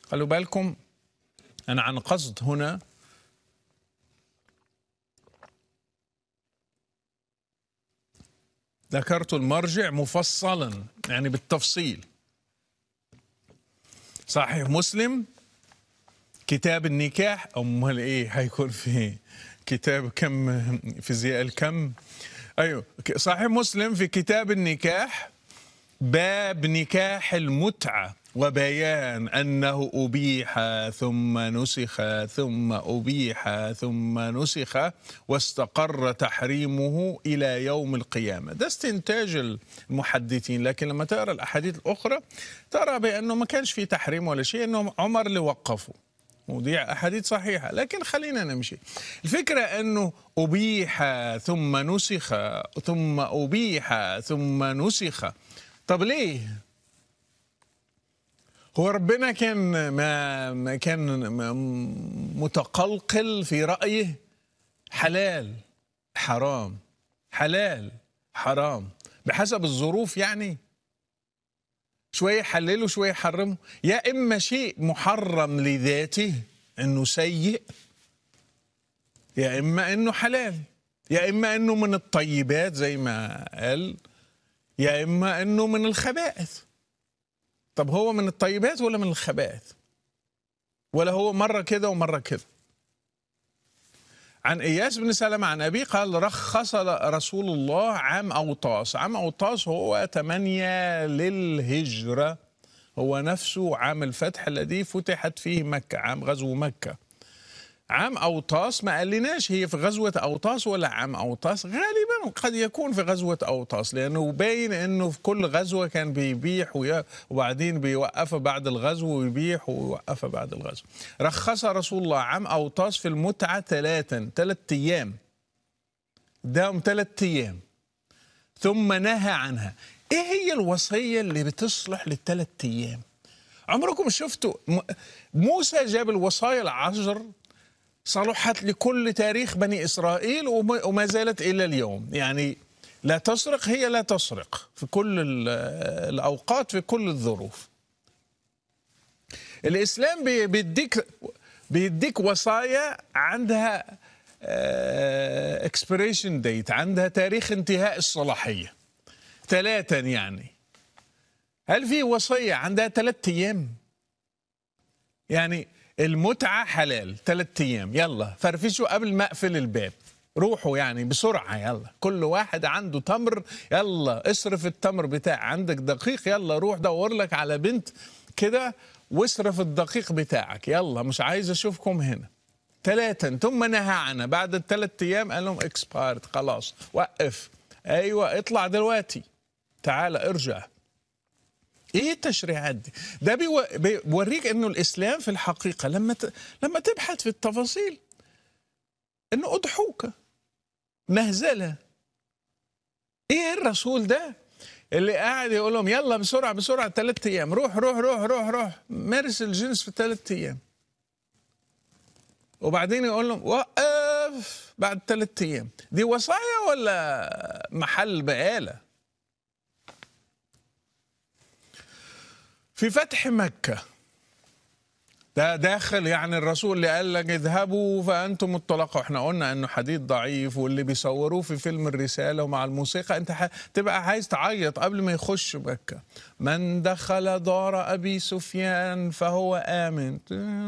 خلوا بالكم أنا عن قصد هنا ذكرت المرجع مفصلا يعني بالتفصيل صحيح مسلم كتاب النكاح امال ايه هيكون في كتاب كم فيزياء الكم ايوه صحيح مسلم في كتاب النكاح باب نكاح المتعه وبيان انه ابيح ثم نسخ ثم ابيح ثم نسخ واستقر تحريمه الى يوم القيامه ده استنتاج المحدثين لكن لما تقرا الاحاديث الاخرى ترى بانه ما كانش في تحريم ولا شيء انه عمر اللي وقفه ودي احاديث صحيحه لكن خلينا نمشي الفكره انه ابيح ثم نسخ ثم ابيح ثم نسخ طب ليه هو ربنا كان ما ما كان متقلقل في رايه حلال حرام حلال حرام بحسب الظروف يعني شويه يحلله شويه يحرمه يا اما شيء محرم لذاته انه سيء يا اما انه حلال يا اما انه من الطيبات زي ما قال يا اما انه من الخبائث طب هو من الطيبات ولا من الخبائث ولا هو مرة كده ومرة كده عن إياس بن سلمة عن أبي قال رخص رسول الله عام أوطاس عام أوطاس هو ثمانية للهجرة هو نفسه عام الفتح الذي فتحت فيه مكة عام غزو مكة عام أوطاس ما قالناش هي في غزوة أوطاس ولا عام أوطاس غالبا قد يكون في غزوة أوطاس لأنه باين أنه في كل غزوة كان بيبيح وبعدين بيوقف بعد الغزو ويبيح ويوقف بعد الغزو رخص رسول الله عام أوطاس في المتعة ثلاثا ثلاث أيام دام ثلاث أيام ثم نهى عنها إيه هي الوصية اللي بتصلح للثلاث أيام عمركم شفتوا موسى جاب الوصايا العشر صلحت لكل تاريخ بني إسرائيل وما زالت إلى اليوم يعني لا تسرق هي لا تسرق في كل الأوقات في كل الظروف الإسلام بيديك بيديك وصايا عندها اكسبريشن ديت عندها تاريخ انتهاء الصلاحية ثلاثا يعني هل في وصية عندها ثلاثة أيام يعني المتعة حلال ثلاثة أيام يلا فرفشوا قبل ما أقفل الباب روحوا يعني بسرعة يلا كل واحد عنده تمر يلا اصرف التمر بتاع عندك دقيق يلا روح دور لك على بنت كده واصرف الدقيق بتاعك يلا مش عايز أشوفكم هنا ثلاثا ثم نهى عنها بعد الثلاث أيام قال لهم اكسبايرد خلاص وقف أيوة اطلع دلوقتي تعال ارجع ايه التشريعات دي؟ ده بيو... بيوريك انه الاسلام في الحقيقه لما ت... لما تبحث في التفاصيل انه اضحوكه مهزله ايه الرسول ده اللي قاعد يقول لهم يلا بسرعه بسرعه ثلاث ايام روح روح روح روح روح مارس الجنس في ثلاث ايام وبعدين يقول لهم وقف بعد ثلاث ايام دي وصايا ولا محل بقاله في فتح مكة ده داخل يعني الرسول اللي قال لك اذهبوا فأنتم الطلقاء احنا قلنا انه حديث ضعيف واللي بيصوروه في فيلم الرسالة ومع الموسيقى انت تبقى عايز تعيط قبل ما يخش مكة من دخل دار أبي سفيان فهو آمن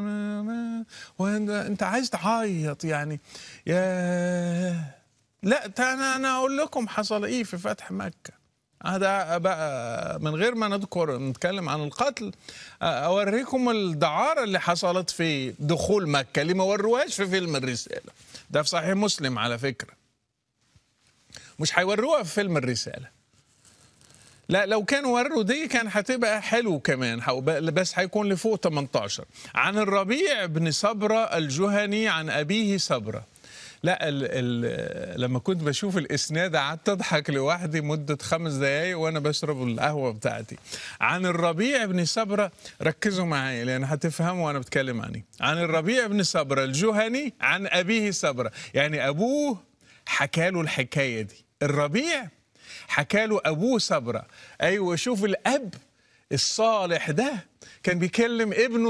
وانت عايز تعيط يعني يا لا انا انا اقول لكم حصل ايه في فتح مكه هذا بقى من غير ما نذكر نتكلم عن القتل اوريكم الدعاره اللي حصلت في دخول مكه اللي ما وروهاش في فيلم الرساله ده في صحيح مسلم على فكره مش هيوروها في فيلم الرساله لا لو كانوا وروا دي كان هتبقى حلو كمان بس هيكون لفوق 18 عن الربيع بن صبرة الجهني عن أبيه صبرة لا ال ال لما كنت بشوف الاسناد قعدت اضحك لوحدي مده خمس دقائق وانا بشرب القهوه بتاعتي عن الربيع بن صبره ركزوا معايا لان هتفهموا وانا بتكلم عني عن الربيع بن صبره الجهني عن ابيه صبره يعني ابوه حكى له الحكايه دي الربيع حكى له ابوه صبره ايوه شوف الاب الصالح ده كان بيكلم ابنه